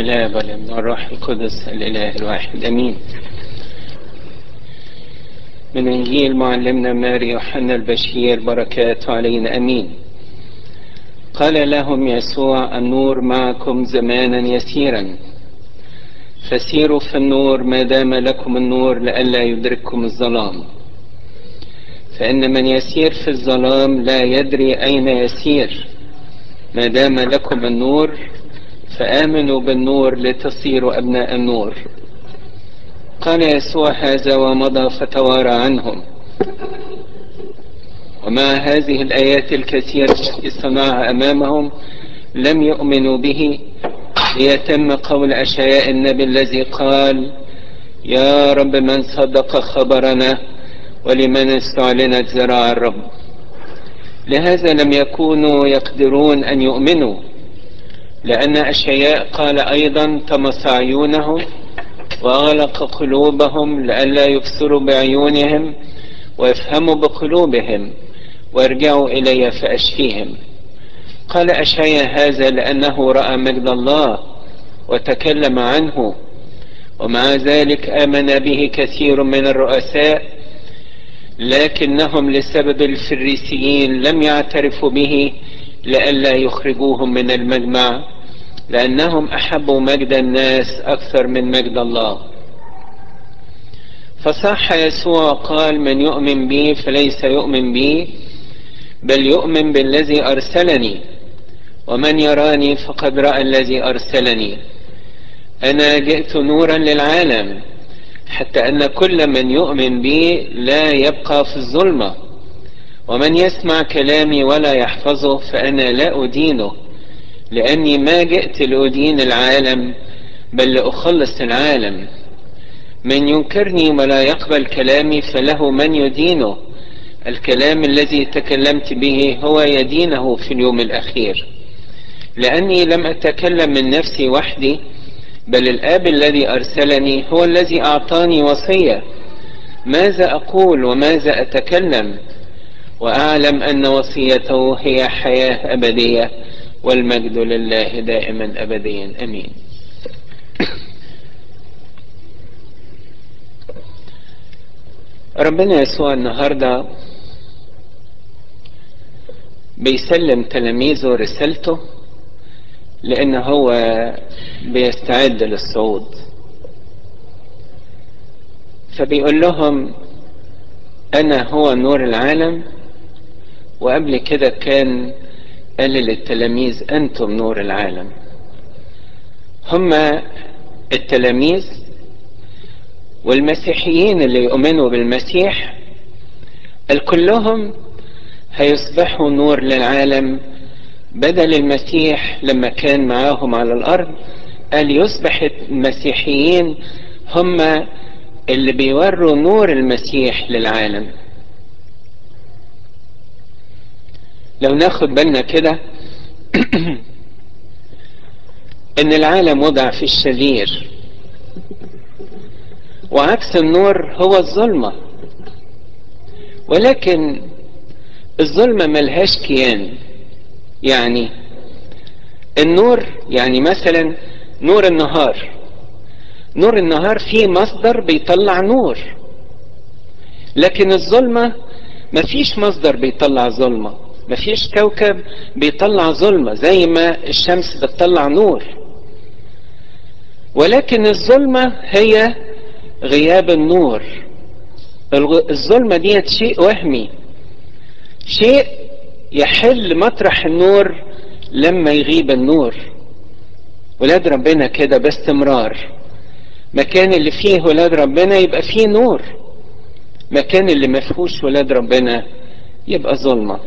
الآب والابن والروح القدس الإله الواحد أمين من إنجيل معلمنا ماري يوحنا البشير بركاته علينا أمين قال لهم يسوع النور معكم زمانا يسيرا فسيروا في النور ما دام لكم النور لئلا يدرككم الظلام فإن من يسير في الظلام لا يدري أين يسير ما دام لكم النور فآمنوا بالنور لتصيروا أبناء النور قال يسوع هذا ومضى فتوارى عنهم ومع هذه الآيات الكثيرة التي صنعها أمامهم لم يؤمنوا به ليتم قول أشعياء النبي الذي قال يا رب من صدق خبرنا ولمن استعلنت ذراع الرب لهذا لم يكونوا يقدرون أن يؤمنوا لأن أشعياء قال أيضا طمس عيونهم وأغلق قلوبهم لئلا يبصروا بعيونهم ويفهموا بقلوبهم وارجعوا إلي فأشفيهم قال أشعياء هذا لأنه رأى مجد الله وتكلم عنه ومع ذلك آمن به كثير من الرؤساء لكنهم لسبب الفريسيين لم يعترفوا به لئلا يخرجوهم من المجمع لأنهم أحبوا مجد الناس أكثر من مجد الله فصح يسوع قال من يؤمن بي فليس يؤمن بي بل يؤمن بالذي أرسلني ومن يراني فقد رأى الذي أرسلني أنا جئت نورا للعالم حتى أن كل من يؤمن بي لا يبقى في الظلمة ومن يسمع كلامي ولا يحفظه فأنا لا أدينه لأني ما جئت لأدين العالم بل لأخلص العالم من ينكرني ولا يقبل كلامي فله من يدينه الكلام الذي تكلمت به هو يدينه في اليوم الأخير لأني لم أتكلم من نفسي وحدي بل الآب الذي أرسلني هو الذي أعطاني وصية ماذا أقول وماذا أتكلم وأعلم أن وصيته هي حياة أبدية والمجد لله دائما أبديا أمين ربنا يسوع النهاردة بيسلم تلاميذه رسالته لأن هو بيستعد للصعود فبيقول لهم أنا هو نور العالم وقبل كده كان قال للتلاميذ أنتم نور العالم هما التلاميذ والمسيحيين اللي يؤمنوا بالمسيح الكلهم هيصبحوا نور للعالم بدل المسيح لما كان معاهم على الأرض قال يصبح المسيحيين هم اللي بيوروا نور المسيح للعالم لو ناخد بالنا كده ان العالم وضع في الشرير وعكس النور هو الظلمة ولكن الظلمة ملهاش كيان يعني النور يعني مثلا نور النهار نور النهار فيه مصدر بيطلع نور لكن الظلمة مفيش مصدر بيطلع ظلمة مفيش كوكب بيطلع ظلمة زي ما الشمس بتطلع نور ولكن الظلمة هي غياب النور الظلمة ديت شيء وهمي شيء يحل مطرح النور لما يغيب النور ولاد ربنا كده باستمرار مكان اللي فيه ولاد ربنا يبقى فيه نور مكان اللي ما فيهوش ولاد ربنا يبقى ظلمه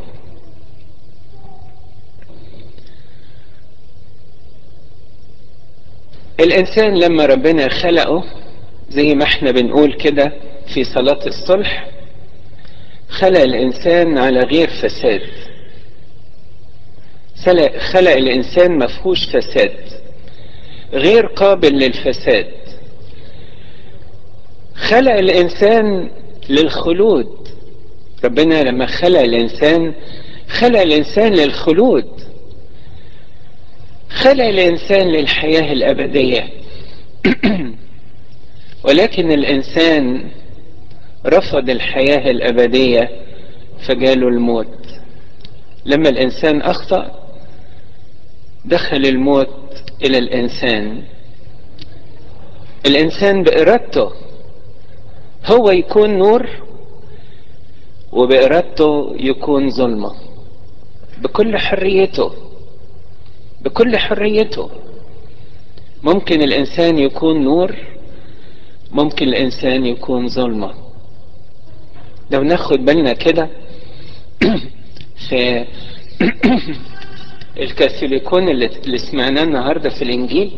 الإنسان لما ربنا خلقه زي ما احنا بنقول كده في صلاة الصلح خلق الإنسان على غير فساد خلق الإنسان مفهوش فساد غير قابل للفساد خلق الإنسان للخلود ربنا لما خلق الإنسان خلق الإنسان للخلود خلق الإنسان للحياة الأبدية ولكن الإنسان رفض الحياة الأبدية فجاله الموت لما الإنسان أخطأ دخل الموت إلى الإنسان الإنسان بإرادته هو يكون نور وبإرادته يكون ظلمة بكل حريته بكل حريته ممكن الإنسان يكون نور ممكن الإنسان يكون ظلمة لو ناخد بالنا كده في الكاثوليكون اللي, اللي سمعناه النهاردة في الإنجيل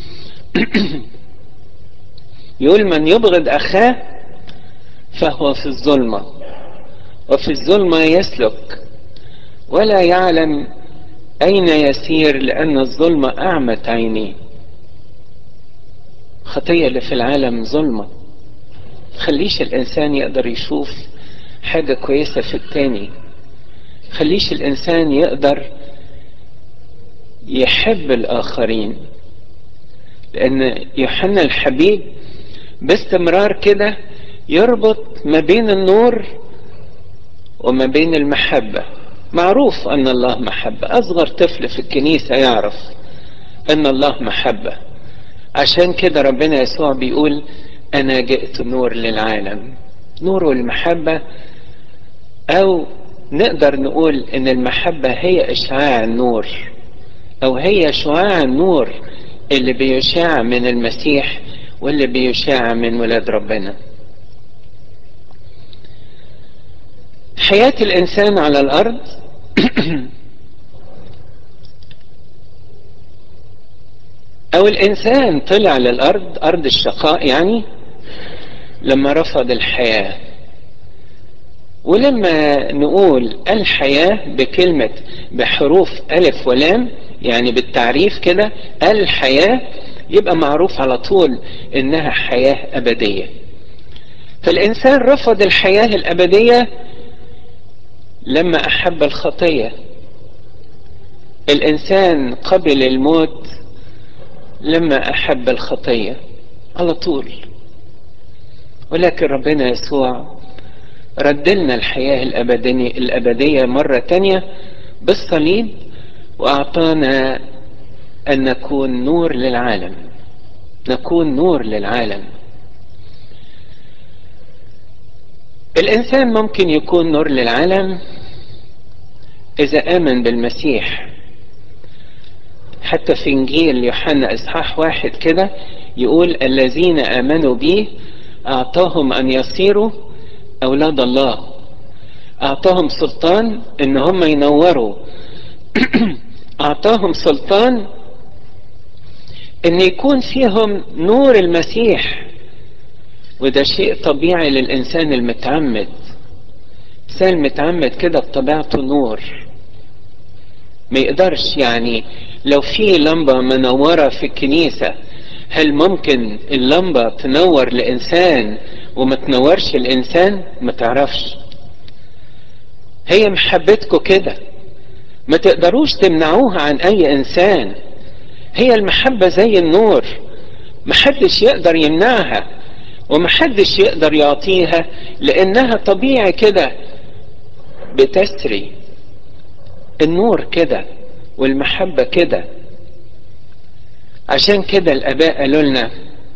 يقول من يبغض أخاه فهو في الظلمة وفي الظلمة يسلك ولا يعلم أين يسير لأن الظلمة أعمت عينيه خطية اللي في العالم ظلمة خليش الإنسان يقدر يشوف حاجة كويسة في التاني خليش الإنسان يقدر يحب الآخرين لأن يوحنا الحبيب باستمرار كده يربط ما بين النور وما بين المحبة معروف أن الله محبة أصغر طفل في الكنيسة يعرف أن الله محبة عشان كده ربنا يسوع بيقول أنا جئت نور للعالم نور المحبة أو نقدر نقول إن المحبة هي إشعاع النور أو هي شعاع النور اللي بيشاع من المسيح واللي بيشاع من ولاد ربنا حياة الإنسان على الأرض أو الإنسان طلع للأرض أرض الشقاء يعني لما رفض الحياة ولما نقول الحياة بكلمة بحروف ألف ولام يعني بالتعريف كده الحياة يبقى معروف على طول إنها حياة أبدية فالإنسان رفض الحياة الأبدية لما أحب الخطية الإنسان قبل الموت لما أحب الخطية على طول ولكن ربنا يسوع ردلنا الحياة الأبدية, الأبدية مرة تانية بالصليب وأعطانا أن نكون نور للعالم نكون نور للعالم الإنسان ممكن يكون نور للعالم إذا آمن بالمسيح حتى في إنجيل يوحنا إصحاح واحد كده يقول الذين آمنوا به أعطاهم أن يصيروا أولاد الله أعطاهم سلطان إن هم ينوروا أعطاهم سلطان إن يكون فيهم نور المسيح وده شيء طبيعي للإنسان المتعمد إنسان متعمد كده بطبيعته نور ما يقدرش يعني لو في لمبة منورة في الكنيسة هل ممكن اللمبة تنور لإنسان وما تنورش الإنسان ما تعرفش هي محبتكم كده ما تقدروش تمنعوها عن أي إنسان هي المحبة زي النور محدش يقدر يمنعها ومحدش يقدر يعطيها لأنها طبيعي كده بتسري النور كده والمحبة كده عشان كده الآباء قالوا لنا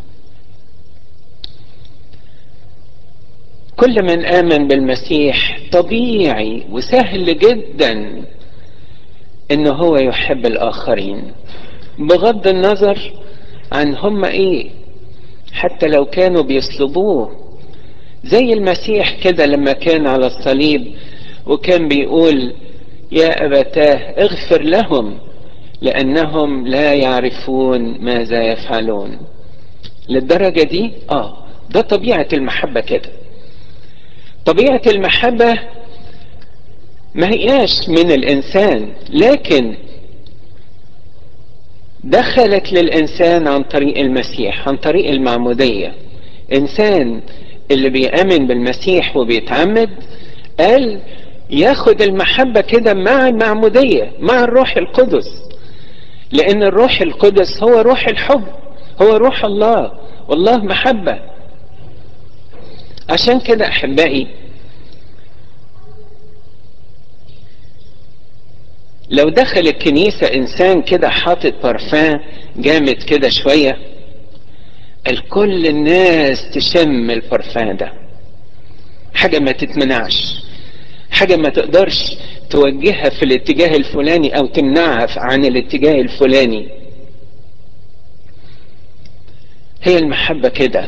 كل من آمن بالمسيح طبيعي وسهل جدا إن هو يحب الآخرين بغض النظر عن هم إيه حتى لو كانوا بيصلبوه زي المسيح كده لما كان على الصليب وكان بيقول يا أبتاه اغفر لهم لأنهم لا يعرفون ماذا يفعلون للدرجة دي آه ده طبيعة المحبة كده طبيعة المحبة ما هياش من الإنسان لكن دخلت للإنسان عن طريق المسيح عن طريق المعمودية إنسان اللي بيأمن بالمسيح وبيتعمد قال ياخد المحبة كده مع المعمودية مع الروح القدس لان الروح القدس هو روح الحب هو روح الله والله محبة عشان كده احبائي لو دخل الكنيسة انسان كده حاطط بارفان جامد كده شوية الكل الناس تشم البارفان ده حاجة ما تتمنعش حاجة ما تقدرش توجهها في الاتجاه الفلاني او تمنعها عن الاتجاه الفلاني هي المحبة كده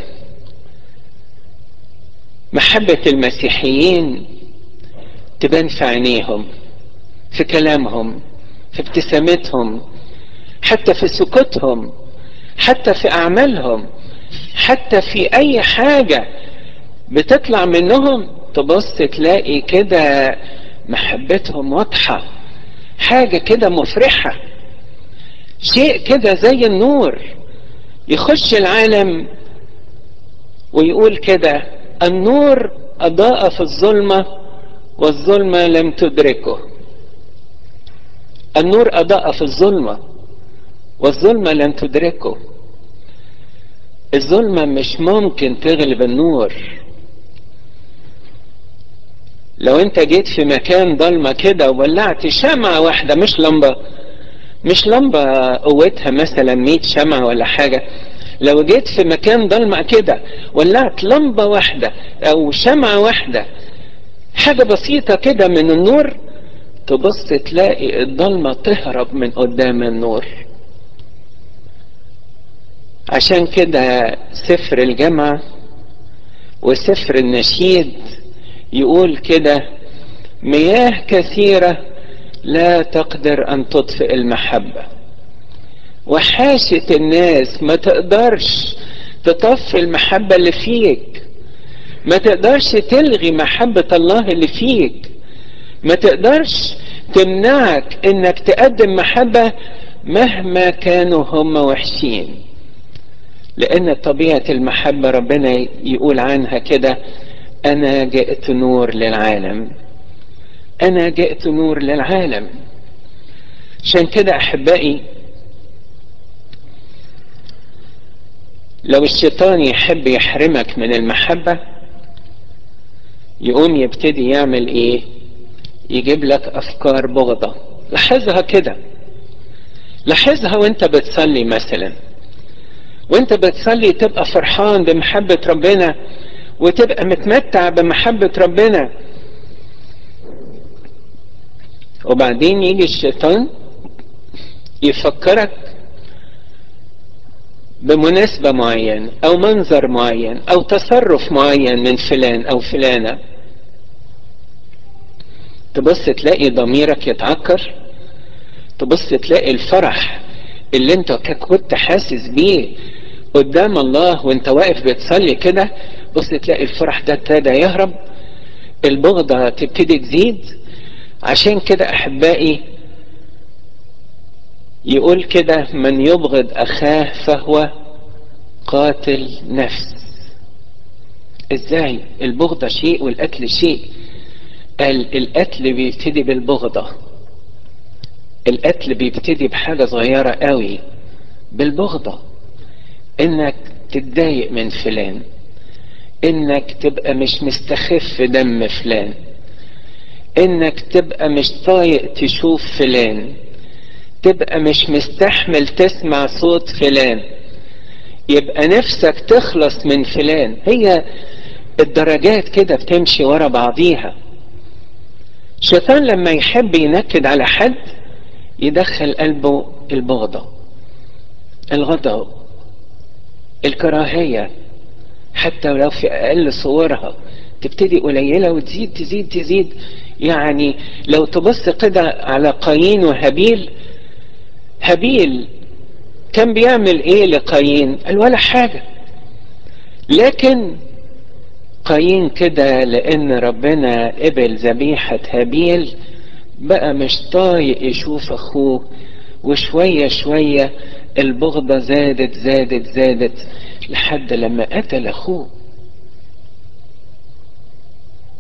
محبة المسيحيين تبان في عينيهم في كلامهم في ابتسامتهم حتى في سكوتهم حتى في اعمالهم حتى في اي حاجة بتطلع منهم تبص تلاقي كده محبتهم واضحة حاجة كده مفرحة شيء كده زي النور يخش العالم ويقول كده النور أضاء في الظلمة والظلمة لم تدركه النور أضاء في الظلمة والظلمة لم تدركه الظلمة مش ممكن تغلب النور لو انت جيت في مكان ضلمة كده وولعت شمعة واحدة مش لمبة مش لمبة قوتها مثلا 100 شمعة ولا حاجة لو جيت في مكان ضلمة كده ولعت لمبة واحدة او شمعة واحدة حاجة بسيطة كده من النور تبص تلاقي الضلمة تهرب من قدام النور عشان كده سفر الجامعة وسفر النشيد يقول كده مياه كثيرة لا تقدر أن تطفئ المحبة وحاشة الناس ما تقدرش تطفي المحبة اللي فيك ما تقدرش تلغي محبة الله اللي فيك ما تقدرش تمنعك انك تقدم محبة مهما كانوا هم وحشين لان طبيعة المحبة ربنا يقول عنها كده انا جئت نور للعالم انا جئت نور للعالم عشان كده احبائي لو الشيطان يحب يحرمك من المحبة يقوم يبتدي يعمل ايه يجيب لك افكار بغضة لاحظها كده لاحظها وانت بتصلي مثلا وانت بتصلي تبقى فرحان بمحبة ربنا وتبقى متمتع بمحبة ربنا وبعدين يجي الشيطان يفكرك بمناسبة معينة أو منظر معين أو تصرف معين من فلان أو فلانة تبص تلاقي ضميرك يتعكر تبص تلاقي الفرح اللي انت كنت حاسس بيه قدام الله وانت واقف بتصلي كده بص تلاقي الفرح ده ابتدى يهرب البغضة تبتدي تزيد عشان كده احبائي يقول كده من يبغض اخاه فهو قاتل نفس ازاي البغضة شيء والقتل شيء قال القتل بيبتدي بالبغضة القتل بيبتدي بحاجة صغيرة قوي بالبغضة انك تتضايق من فلان انك تبقى مش مستخف دم فلان انك تبقى مش طايق تشوف فلان تبقى مش مستحمل تسمع صوت فلان يبقى نفسك تخلص من فلان هي الدرجات كده بتمشي ورا بعضيها الشيطان لما يحب ينكد على حد يدخل قلبه البغضة الغضب الكراهية حتى لو في أقل صورها تبتدي قليلة وتزيد تزيد تزيد يعني لو تبص كده على قايين وهابيل هابيل كان بيعمل ايه لقايين قال ولا حاجة لكن قايين كده لان ربنا قبل ذبيحة هابيل بقى مش طايق يشوف اخوه وشوية شوية البغضة زادت زادت زادت لحد لما قتل اخوه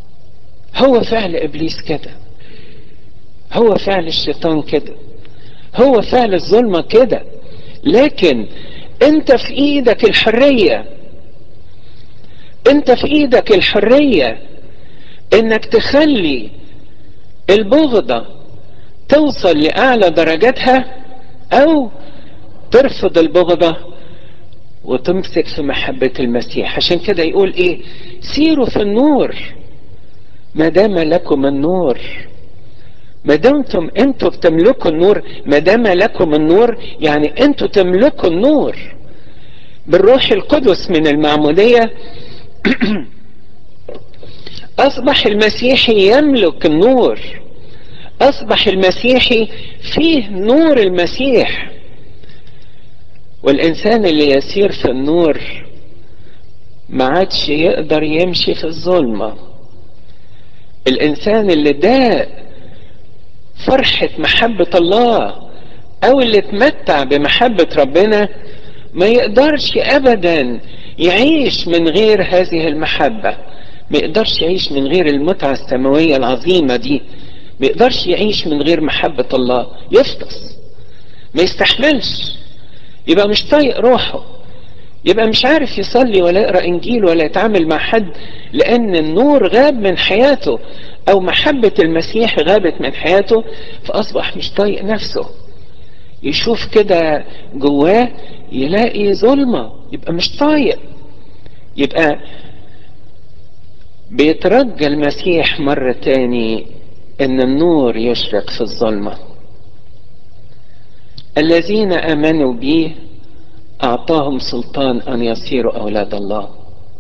هو فعل ابليس كده هو فعل الشيطان كده هو فعل الظلمة كده لكن انت في ايدك الحرية انت في ايدك الحرية انك تخلي البغضة توصل لأعلى درجاتها أو ترفض البغضة وتمسك في محبة المسيح عشان كده يقول إيه سيروا في النور ما دام لكم النور ما دمتم انتوا بتملكوا النور ما دام لكم النور يعني انتوا تملكوا النور بالروح القدس من المعمودية أصبح المسيحي يملك النور أصبح المسيحي فيه نور المسيح والإنسان اللي يسير في النور ما عادش يقدر يمشي في الظلمة الإنسان اللي ده فرحة محبة الله أو اللي اتمتع بمحبة ربنا ما يقدرش أبدا يعيش من غير هذه المحبة ما يقدرش يعيش من غير المتعة السماوية العظيمة دي ما يقدرش يعيش من غير محبة الله يفطس ما يستحملش يبقى مش طايق روحه يبقى مش عارف يصلي ولا يقرا انجيل ولا يتعامل مع حد لان النور غاب من حياته او محبة المسيح غابت من حياته فاصبح مش طايق نفسه يشوف كده جواه يلاقي ظلمة يبقى مش طايق يبقى بيترجى المسيح مرة تاني ان النور يشرق في الظلمة الذين امنوا به اعطاهم سلطان ان يصيروا اولاد الله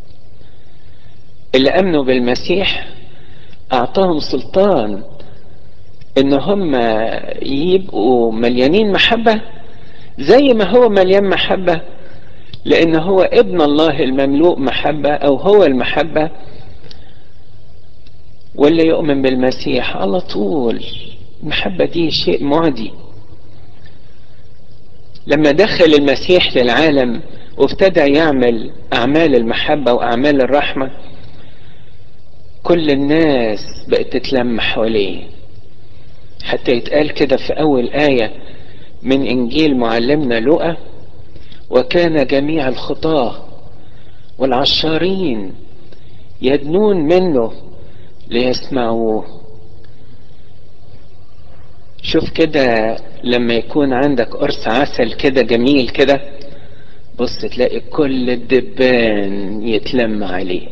اللي امنوا بالمسيح اعطاهم سلطان ان هم يبقوا مليانين محبة زي ما هو مليان محبة لان هو ابن الله المملوء محبة او هو المحبة واللي يؤمن بالمسيح على طول المحبة دي شيء معدي لما دخل المسيح للعالم وابتدى يعمل أعمال المحبة وأعمال الرحمة كل الناس بقت تتلم حواليه حتى يتقال كده في أول آية من إنجيل معلمنا لوقا وكان جميع الخطاة والعشارين يدنون منه ليسمعوه شوف كده لما يكون عندك قرص عسل كده جميل كده بص تلاقي كل الدبان يتلم عليه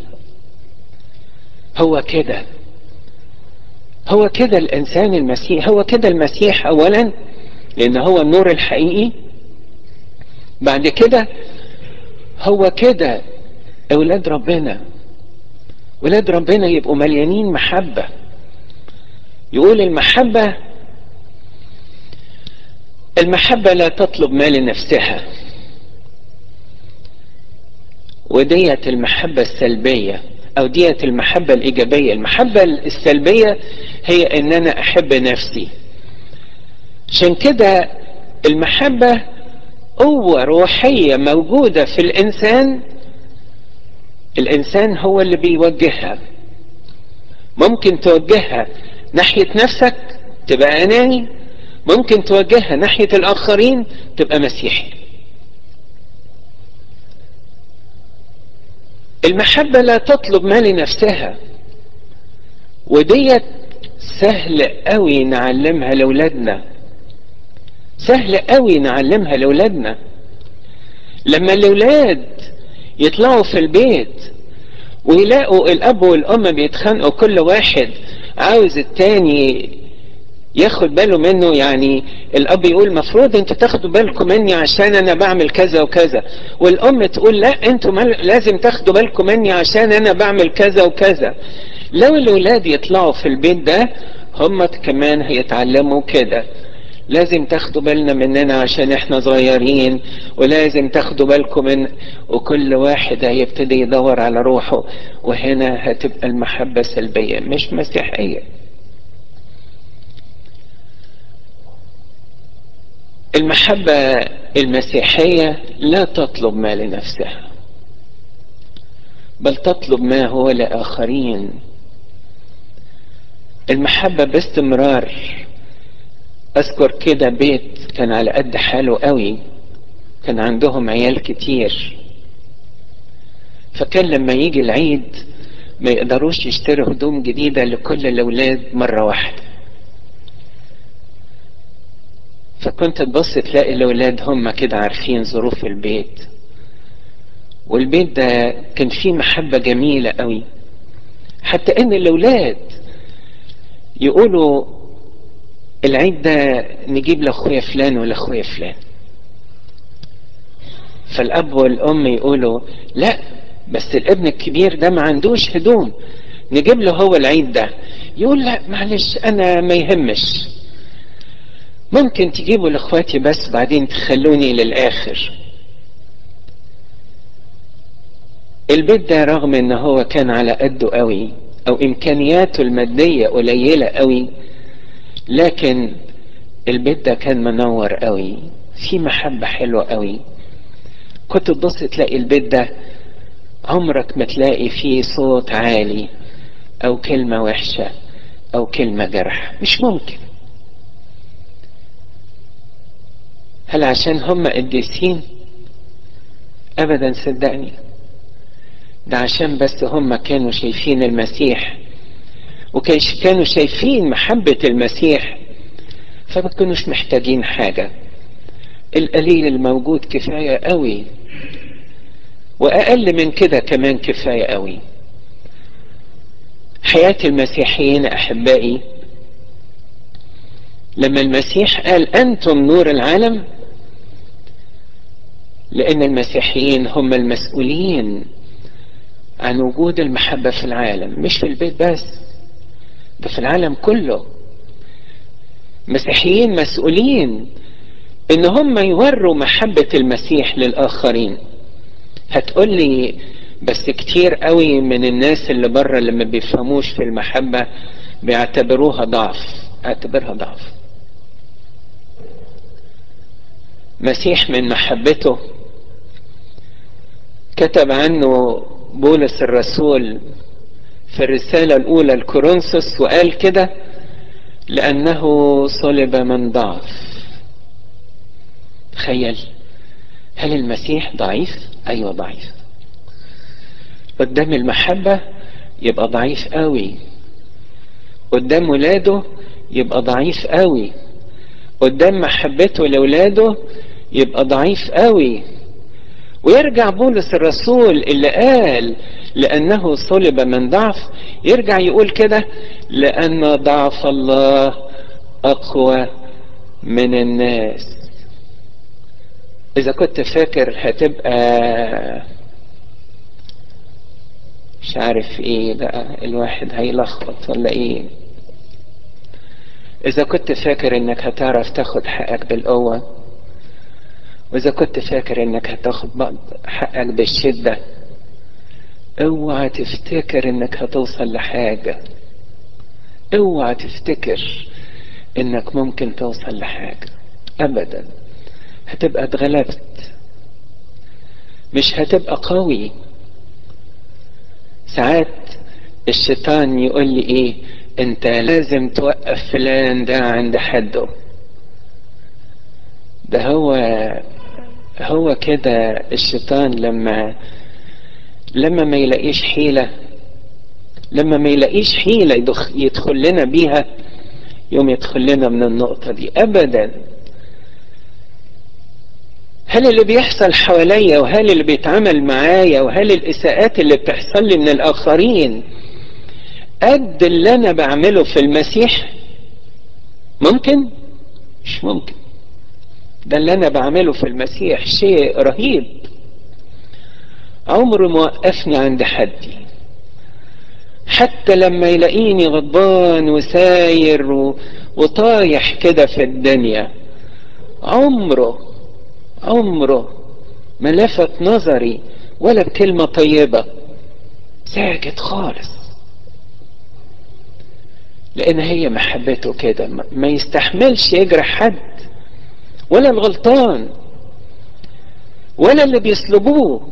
هو كده هو كده الانسان المسيح هو كده المسيح اولا لان هو النور الحقيقي بعد كده هو كده اولاد ربنا ولاد ربنا يبقوا مليانين محبة يقول المحبة المحبة لا تطلب ما لنفسها وديت المحبة السلبية او ديت المحبة الايجابية المحبة السلبية هي ان انا احب نفسي عشان كده المحبة قوة روحية موجودة في الانسان الانسان هو اللي بيوجهها ممكن توجهها ناحية نفسك تبقى اناني ممكن توجهها ناحية الاخرين تبقى مسيحي المحبة لا تطلب ما لنفسها وديت سهل قوي نعلمها لأولادنا سهل قوي نعلمها لأولادنا لما الأولاد يطلعوا في البيت ويلاقوا الأب والأم بيتخانقوا كل واحد عاوز التاني ياخد باله منه يعني الاب يقول مفروض انتوا تاخدوا بالكم مني عشان انا بعمل كذا وكذا والام تقول لا انتوا لازم تاخدوا بالكم مني عشان انا بعمل كذا وكذا لو الاولاد يطلعوا في البيت ده هم كمان هيتعلموا كده لازم تاخدوا بالنا مننا عشان احنا صغيرين ولازم تاخدوا بالكم من وكل واحد هيبتدي يدور على روحه وهنا هتبقى المحبة سلبية مش مسيحية المحبة المسيحية لا تطلب ما لنفسها بل تطلب ما هو لآخرين المحبة باستمرار اذكر كده بيت كان على قد حاله قوي كان عندهم عيال كتير فكان لما يجي العيد ما يقدروش يشتروا هدوم جديدة لكل الأولاد مرة واحدة فكنت تبص تلاقي الأولاد هم كده عارفين ظروف البيت والبيت ده كان فيه محبة جميلة قوي حتى ان الأولاد يقولوا العيد ده نجيب لاخويا فلان ولاخويا فلان فالاب والام يقولوا لا بس الابن الكبير ده ما عندوش هدوم نجيب له هو العيد ده يقول لا معلش انا ما يهمش ممكن تجيبوا لاخواتي بس بعدين تخلوني للاخر البيت ده رغم ان هو كان على قده قوي او امكانياته المادية قليلة قوي لكن البيت ده كان منور قوي في محبة حلوة قوي كنت تبص تلاقي البيت ده عمرك ما تلاقي فيه صوت عالي او كلمة وحشة او كلمة جرح مش ممكن هل عشان هم قديسين ابدا صدقني ده عشان بس هم كانوا شايفين المسيح وكانوا شايفين محبة المسيح فما كانوش محتاجين حاجة القليل الموجود كفاية قوي واقل من كده كمان كفاية قوي حياة المسيحيين احبائي لما المسيح قال انتم نور العالم لان المسيحيين هم المسؤولين عن وجود المحبة في العالم مش في البيت بس ده في العالم كله مسيحيين مسؤولين ان هم يوروا محبة المسيح للاخرين هتقول لي بس كتير قوي من الناس اللي بره اللي ما بيفهموش في المحبة بيعتبروها ضعف اعتبرها ضعف مسيح من محبته كتب عنه بولس الرسول في الرسالة الأولى لكورنثوس وقال كده لأنه صلب من ضعف تخيل هل المسيح ضعيف؟ أيوة ضعيف قدام المحبة يبقى ضعيف قوي قدام ولاده يبقى ضعيف قوي قدام محبته لولاده يبقى ضعيف قوي ويرجع بولس الرسول اللي قال لأنه صلب من ضعف يرجع يقول كده لأن ضعف الله أقوى من الناس إذا كنت فاكر هتبقى مش عارف ايه بقى الواحد هيلخبط ولا ايه اذا كنت فاكر انك هتعرف تاخد حقك بالقوة واذا كنت فاكر انك هتاخد حقك بالشدة اوعى تفتكر انك هتوصل لحاجة اوعى تفتكر انك ممكن توصل لحاجة ابدا هتبقى اتغلبت مش هتبقى قوي ساعات الشيطان يقول لي ايه انت لازم توقف فلان ده عند حده ده هو هو كده الشيطان لما لما ما يلاقيش حيلة لما ما يلاقيش حيلة يدخل لنا بيها يوم يدخل لنا من النقطة دي أبدا هل اللي بيحصل حواليا وهل اللي بيتعامل معايا وهل الإساءات اللي بتحصل لي من الآخرين قد اللي أنا بعمله في المسيح ممكن مش ممكن ده اللي أنا بعمله في المسيح شيء رهيب عمره ما وقفني عند حدي حتى لما يلاقيني غضبان وساير و... وطايح كده في الدنيا عمره عمره ما لفت نظري ولا بكلمة طيبة ساكت خالص لأن هي محبته كده ما يستحملش يجرح حد ولا الغلطان ولا اللي بيسلبوه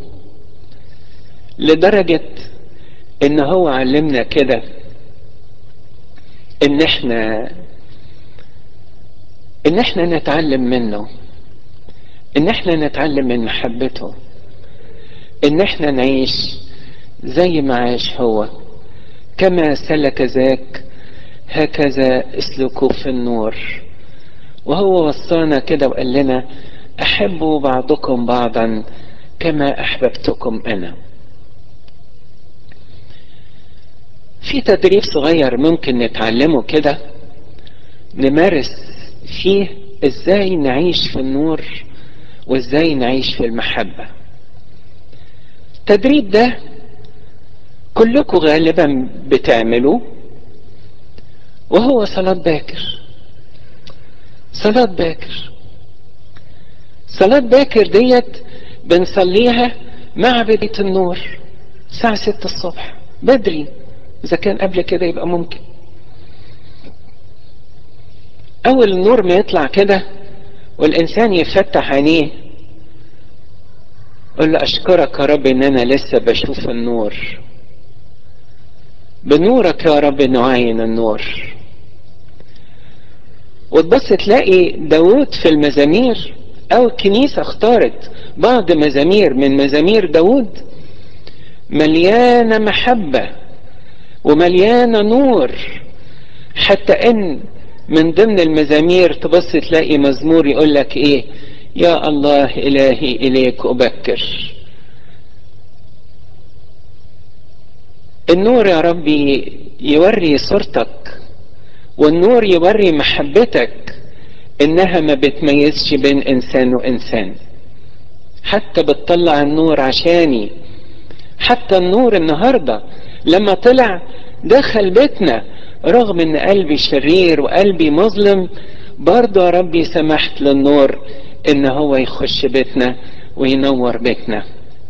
لدرجة ان هو علمنا كده ان احنا ان احنا نتعلم منه ان احنا نتعلم من محبته ان احنا نعيش زي ما عاش هو كما سلك ذاك هكذا اسلكوا في النور وهو وصانا كده وقال لنا احبوا بعضكم بعضا كما احببتكم انا في تدريب صغير ممكن نتعلمه كده نمارس فيه ازاي نعيش في النور وازاي نعيش في المحبة التدريب ده كلكم غالبا بتعملوه وهو صلاة باكر صلاة باكر صلاة باكر ديت بنصليها مع بداية النور الساعة ستة الصبح بدري إذا كان قبل كده يبقى ممكن أول النور ما يطلع كده والإنسان يفتح عينيه قل له أشكرك يا رب إن أنا لسه بشوف النور بنورك يا رب نعاين النور وتبص تلاقي داود في المزامير أو الكنيسة اختارت بعض مزامير من مزامير داود مليانة محبة ومليانة نور حتى ان من ضمن المزامير تبص تلاقي مزمور يقول لك ايه يا الله الهي اليك ابكر النور يا ربي يوري صورتك والنور يوري محبتك انها ما بتميزش بين انسان وانسان حتى بتطلع النور عشاني حتى النور النهارده لما طلع دخل بيتنا رغم ان قلبي شرير وقلبي مظلم برضه يا ربي سمحت للنور ان هو يخش بيتنا وينور بيتنا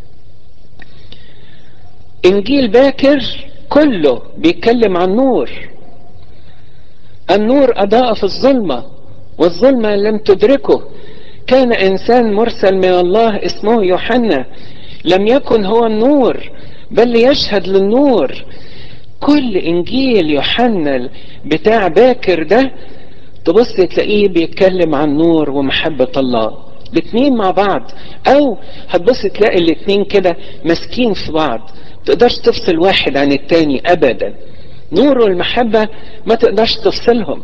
انجيل باكر كله بيتكلم عن نور النور اضاء في الظلمه والظلمه لم تدركه كان انسان مرسل من الله اسمه يوحنا لم يكن هو النور بل يشهد للنور كل انجيل يوحنا بتاع باكر ده تبص تلاقيه بيتكلم عن نور ومحبة الله الاتنين مع بعض او هتبص تلاقي الاتنين كده ماسكين في بعض تقدرش تفصل واحد عن التاني ابدا نور والمحبة ما تقدرش تفصلهم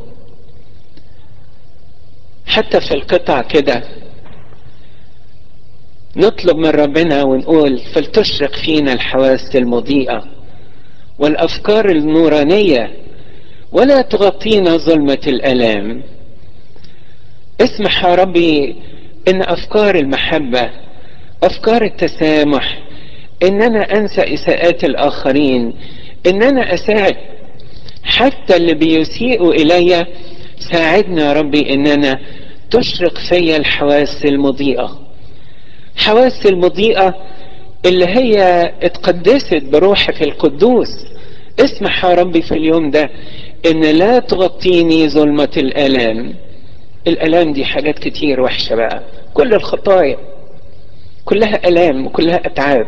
حتى في القطع كده نطلب من ربنا ونقول فلتشرق فينا الحواس المضيئة والأفكار النورانية ولا تغطينا ظلمة الألام اسمح يا ربي ان افكار المحبة افكار التسامح ان انا انسى اساءات الاخرين ان انا اساعد حتى اللي بيسيئوا الي ساعدنا يا ربي ان انا تشرق فيا الحواس المضيئة حواس المضيئة اللي هي اتقدست بروحك القدوس اسمح يا ربي في اليوم ده ان لا تغطيني ظلمة الالام الالام دي حاجات كتير وحشة بقى كل الخطايا كلها الام وكلها اتعاب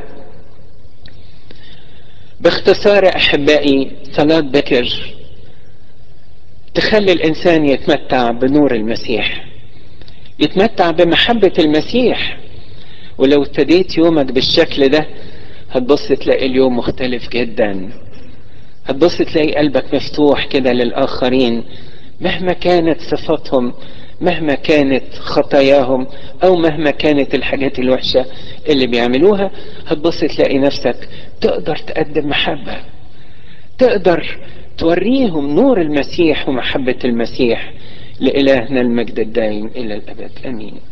باختصار احبائي صلاة بكر تخلي الانسان يتمتع بنور المسيح يتمتع بمحبة المسيح ولو ابتديت يومك بالشكل ده هتبص تلاقي اليوم مختلف جدا هتبص تلاقي قلبك مفتوح كده للآخرين مهما كانت صفاتهم مهما كانت خطاياهم أو مهما كانت الحاجات الوحشة اللي بيعملوها هتبص تلاقي نفسك تقدر تقدم محبة تقدر توريهم نور المسيح ومحبة المسيح لإلهنا المجد الدائم إلى الأبد أمين